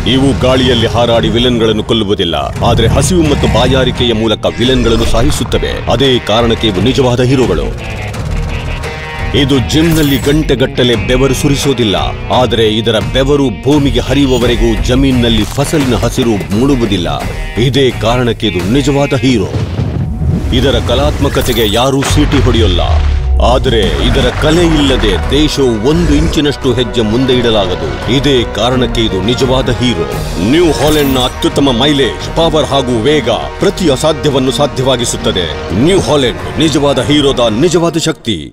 ಇವು ಗಾಳಿಯಲ್ಲಿ ಹಾರಾಡಿ ವಿಲನ್ಗಳನ್ನು ಕೊಲ್ಲುವುದಿಲ್ಲ ಆದರೆ ಹಸಿವು ಮತ್ತು ಬಾಯಾರಿಕೆಯ ಮೂಲಕ ವಿಲನ್ಗಳನ್ನು ಸಾಯಿಸುತ್ತವೆ ಅದೇ ಕಾರಣಕ್ಕೆ ಇವು ನಿಜವಾದ ಹೀರೋಗಳು ಇದು ಜಿಮ್ನಲ್ಲಿ ಗಂಟೆಗಟ್ಟಲೆ ಬೆವರು ಸುರಿಸೋದಿಲ್ಲ ಆದರೆ ಇದರ ಬೆವರು ಭೂಮಿಗೆ ಹರಿಯುವವರೆಗೂ ಜಮೀನಿನಲ್ಲಿ ಫಸಲಿನ ಹಸಿರು ಮೂಡುವುದಿಲ್ಲ ಇದೇ ಕಾರಣಕ್ಕೆ ಇದು ನಿಜವಾದ ಹೀರೋ ಇದರ ಕಲಾತ್ಮಕತೆಗೆ ಯಾರೂ ಸೀಟಿ ಹೊಡೆಯೋಲ್ಲ ಆದರೆ ಇದರ ಕಲೆ ಇಲ್ಲದೆ ದೇಶವು ಒಂದು ಇಂಚಿನಷ್ಟು ಹೆಜ್ಜೆ ಮುಂದೆ ಇಡಲಾಗದು ಇದೇ ಕಾರಣಕ್ಕೆ ಇದು ನಿಜವಾದ ಹೀರೋ ನ್ಯೂ ಹಾಲೆಂಡ್ನ ಅತ್ಯುತ್ತಮ ಮೈಲೇಜ್ ಪವರ್ ಹಾಗೂ ವೇಗ ಪ್ರತಿ ಅಸಾಧ್ಯವನ್ನು ಸಾಧ್ಯವಾಗಿಸುತ್ತದೆ ನ್ಯೂ ಹಾಲೆಂಡ್ ನಿಜವಾದ ಹೀರೋದ ನಿಜವಾದ ಶಕ್ತಿ